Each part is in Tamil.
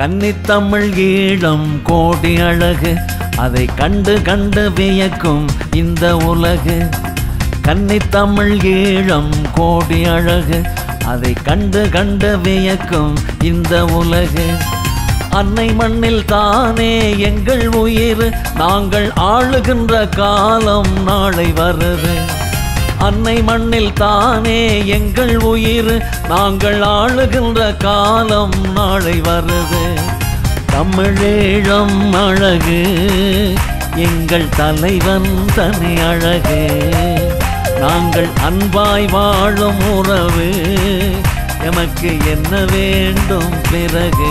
கன்னித்தமிழ் ஈழம் கோடி அழகு அதை கண்டு கண்டு வியக்கும் இந்த உலகு கன்னித்தமிழ் ஈழம் கோடி அழகு அதை கண்டு கண்டு வியக்கும் இந்த உலகு அன்னை மண்ணில் தானே எங்கள் உயிர் நாங்கள் ஆளுகின்ற காலம் நாளை வருது அன்னை மண்ணில் தானே எங்கள் உயிர் நாங்கள் ஆளுகின்ற காலம் நாளை வருது தமிழீழம் அழகு எங்கள் தலைவன் தனி அழகு நாங்கள் அன்பாய் வாழும் உறவு எமக்கு என்ன வேண்டும் பிறகு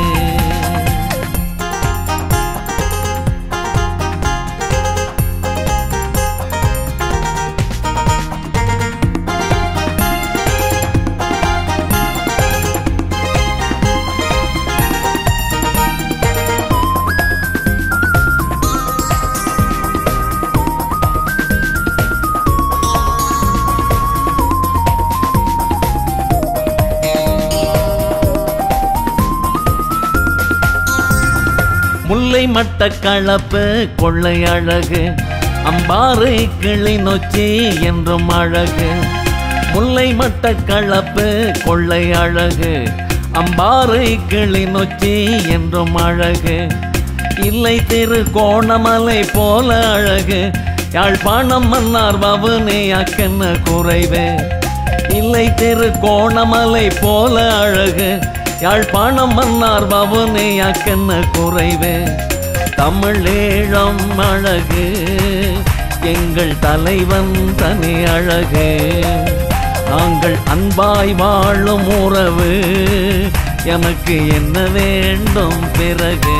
முல்லை மட்ட கலப்பு கொள்ளை அழகு அம்பாறை கிளி நொச்சி என்றும் அழகு முல்லை மட்ட கலப்பு கொள்ளை அழகு அம்பாறை கிளி நொச்சி என்றும் அழகு இல்லை திரு கோணமலை போல அழகு யாழ்ப்பாணம் மன்னார் பவுனே அக்கென்ன குறைவு இல்லை திரு கோணமலை போல அழகு யாழ்ப்பாணம் மன்னார் பவுனே அக்கென்ன குறைவு தமிழீழம் அழகு எங்கள் தலைவன் தனி அழகு நாங்கள் அன்பாய் வாழும் உறவு எனக்கு என்ன வேண்டும் பிறகு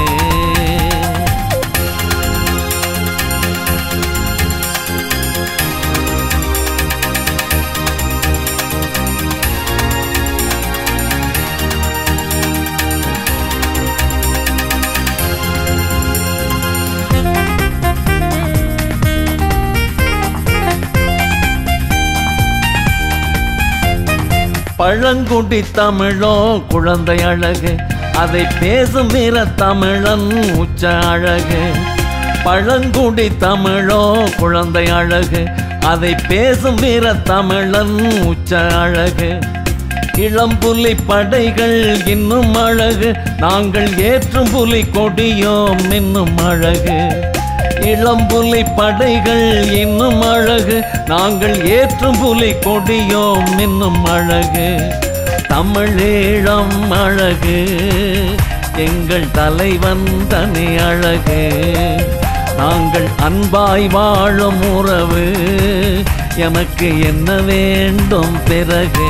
பழங்குடி தமிழோ குழந்தை அழகு அதை பேசும் வீர தமிழன் உச்ச அழகு பழங்குடி தமிழோ குழந்தை அழகு அதை பேசும் வீர தமிழன் உச்ச அழகு இளம்புலி படைகள் இன்னும் அழகு நாங்கள் ஏற்றும் புலி கொடியோம் இன்னும் அழகு இளம்புலி படைகள் இன்னும் அழகு நாங்கள் ஏற்றும் புலி கொடியோம் இன்னும் அழகு தமிழீழம் அழகு எங்கள் தலைவன் தனி அழகு நாங்கள் அன்பாய் வாழும் உறவு எனக்கு என்ன வேண்டும் பிறகு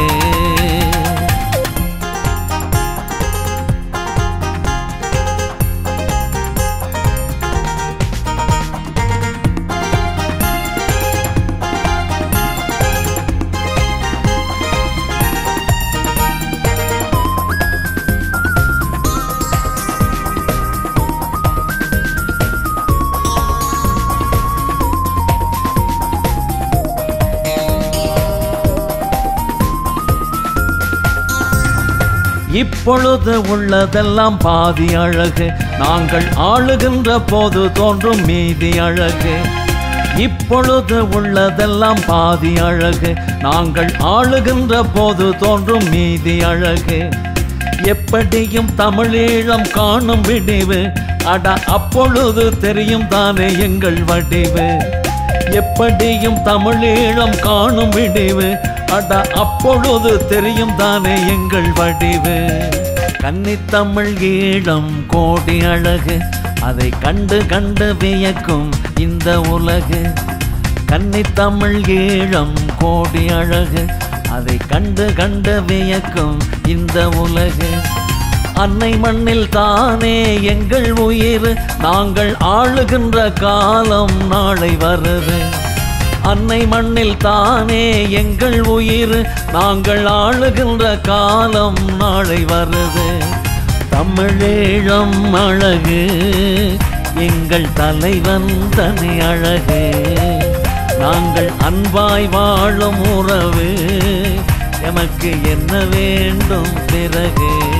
இப்பொழுது உள்ளதெல்லாம் பாதி அழகு நாங்கள் ஆளுகின்ற போது தோன்றும் மீதி அழகு இப்பொழுது உள்ளதெல்லாம் பாதி அழகு நாங்கள் ஆளுகின்ற போது தோன்றும் மீதி அழகு எப்படியும் தமிழீழம் காணும் விடிவு அட அப்பொழுது தெரியும் தானே எங்கள் வடிவு எப்படியும் தமிழீழம் காணும் விடிவு அட அப்பொழுது தெரியும் தானே எங்கள் வடிவு கன்னித்தமிழ் ஈழம் கோடி அழகு அதை கண்டு கண்டு வியக்கும் இந்த உலகு கன்னித்தமிழ் ஈழம் கோடி அழகு அதை கண்டு கண்டு வியக்கும் இந்த உலகு அன்னை மண்ணில் தானே எங்கள் உயிர் நாங்கள் ஆளுகின்ற காலம் நாளை வருது அன்னை மண்ணில் தானே எங்கள் உயிர் நாங்கள் ஆளுகின்ற காலம் நாளை வருது தமிழீழம் அழகு எங்கள் தலைவன் தனி அழகு நாங்கள் அன்பாய் வாழும் உறவு எமக்கு என்ன வேண்டும் பிறகு